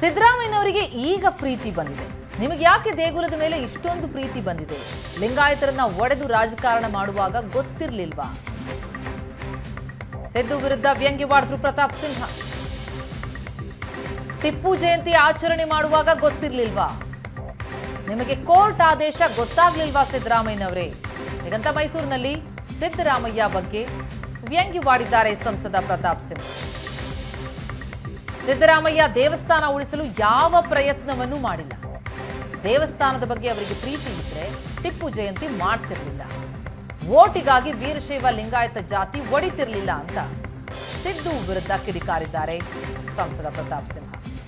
ಸಿದ್ದರಾಮಯ್ಯನವರಿಗೆ ಈಗ ಪ್ರೀತಿ ಬಂದಿದೆ ನಿಮಗೆ ಯಾಕೆ ದೇಗುಲದ ಮೇಲೆ ಇಷ್ಟೊಂದು ಪ್ರೀತಿ ಬಂದಿದೆ ಲಿಂಗಾಯತರನ್ನ ಒಡೆದು ರಾಜಕಾರಣ ಮಾಡುವಾಗ ಗೊತ್ತಿರ್ಲಿಲ್ವಾ ಸಿದ್ದು ವಿರುದ್ಧ ವ್ಯಂಗ್ಯವಾಡಿದ್ರು ಪ್ರತಾಪ್ ಸಿಂಹ ಟಿಪ್ಪು ಜಯಂತಿ ಆಚರಣೆ ಮಾಡುವಾಗ ಗೊತ್ತಿರ್ಲಿಲ್ವಾ ನಿಮಗೆ ಕೋರ್ಟ್ ಆದೇಶ ಗೊತ್ತಾಗ್ಲಿಲ್ವಾ ಸಿದ್ದರಾಮಯ್ಯನವರೇ ಹೀಗಂತ ಮೈಸೂರಿನಲ್ಲಿ ಸಿದ್ದರಾಮಯ್ಯ ಬಗ್ಗೆ ವ್ಯಂಗ್ಯವಾಡಿದ್ದಾರೆ ಸಂಸದ ಪ್ರತಾಪ್ ಸಿಂಹ ಸಿದ್ದರಾಮಯ್ಯ ದೇವಸ್ಥಾನ ಉಳಿಸಲು ಯಾವ ಪ್ರಯತ್ನವನ್ನೂ ಮಾಡಿಲ್ಲ ದೇವಸ್ಥಾನದ ಬಗ್ಗೆ ಅವರಿಗೆ ಪ್ರೀತಿ ಇದ್ರೆ ಟಿಪ್ಪು ಜಯಂತಿ ಮಾಡ್ತಿರ್ಲಿಲ್ಲ ಓಟಿಗಾಗಿ ವೀರಶೈವ ಲಿಂಗಾಯತ ಜಾತಿ ಒಡಿತಿರ್ಲಿಲ್ಲ ಅಂತ ಸಿದ್ದು ವಿರುದ್ಧ ಕಿಡಿಕಾರಿದ್ದಾರೆ ಸಂಸದ ಪ್ರತಾಪ್ ಸಿಂಹ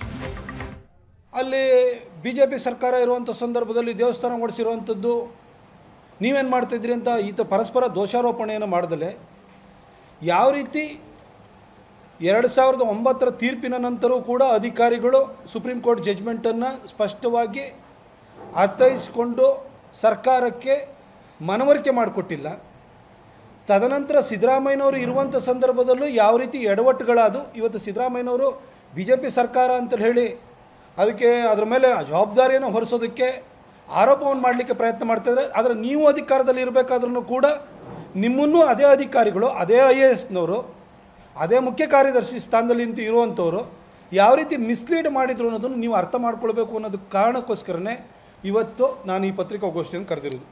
ಅಲ್ಲಿ ಬಿ ಜೆ ಪಿ ಸರ್ಕಾರ ಇರುವಂಥ ಸಂದರ್ಭದಲ್ಲಿ ದೇವಸ್ಥಾನ ಓಡಿಸಿರುವಂಥದ್ದು ನೀವೇನು ಮಾಡ್ತಾಯಿದ್ರಿ ಅಂತ ಈತ ಪರಸ್ಪರ ದೋಷಾರೋಪಣೆಯನ್ನು ಮಾಡ್ದಲೆ ಯಾವ ರೀತಿ ಎರಡು ಸಾವಿರದ ಒಂಬತ್ತರ ತೀರ್ಪಿನ ನಂತರವೂ ಕೂಡ ಅಧಿಕಾರಿಗಳು ಸುಪ್ರೀಂ ಕೋರ್ಟ್ ಜಡ್ಜ್ಮೆಂಟನ್ನು ಸ್ಪಷ್ಟವಾಗಿ ಅರ್ಥೈಸಿಕೊಂಡು ಸರ್ಕಾರಕ್ಕೆ ಮನವರಿಕೆ ಮಾಡಿಕೊಟ್ಟಿಲ್ಲ ತದನಂತರ ಸಿದ್ದರಾಮಯ್ಯನವರು ಇರುವಂಥ ಸಂದರ್ಭದಲ್ಲೂ ಯಾವ ರೀತಿ ಎಡವಟ್ಟುಗಳಾದು ಇವತ್ತು ಸಿದ್ದರಾಮಯ್ಯನವರು ಬಿ ಜೆ ಪಿ ಸರ್ಕಾರ ಅಂತ ಹೇಳಿ ಅದಕ್ಕೆ ಅದ್ರ ಮೇಲೆ ಜವಾಬ್ದಾರಿಯನ್ನು ಹೊರಿಸೋದಕ್ಕೆ ಆರೋಪವನ್ನು ಮಾಡಲಿಕ್ಕೆ ಪ್ರಯತ್ನ ಮಾಡ್ತಿದ್ದಾರೆ ಆದರೆ ನೀವು ಅಧಿಕಾರದಲ್ಲಿ ಇರಬೇಕಾದ್ರೂ ಕೂಡ ನಿಮ್ಮನ್ನು ಅದೇ ಅಧಿಕಾರಿಗಳು ಅದೇ ಐ ಎ ಎಸ್ನವರು ಅದೇ ಮುಖ್ಯ ಕಾರ್ಯದರ್ಶಿ ಸ್ಥಾನದಲ್ಲಿ ನಿಂತು ಇರುವಂಥವ್ರು ಯಾವ ರೀತಿ ಮಿಸ್ಲೀಡ್ ಮಾಡಿದ್ರು ಅನ್ನೋದನ್ನು ನೀವು ಅರ್ಥ ಮಾಡ್ಕೊಳ್ಬೇಕು ಅನ್ನೋದು ಕಾರಣಕ್ಕೋಸ್ಕರನೇ ಇವತ್ತು ನಾನು ಈ ಪತ್ರಿಕಾಗೋಷ್ಠಿಯನ್ನು ಕರೆದಿರೋದು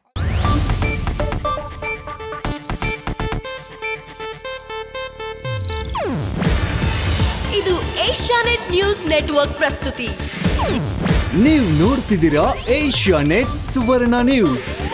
ಇದು ಏಷ್ಯಾನೆಟ್ ನ್ಯೂಸ್ ನೆಟ್ವರ್ಕ್ ಪ್ರಸ್ತುತಿ ನೀವು ನೋಡ್ತಿದ್ದೀರಾ ಏಷ್ಯಾ ನೆಟ್ ಸುವರ್ಣ ನ್ಯೂಸ್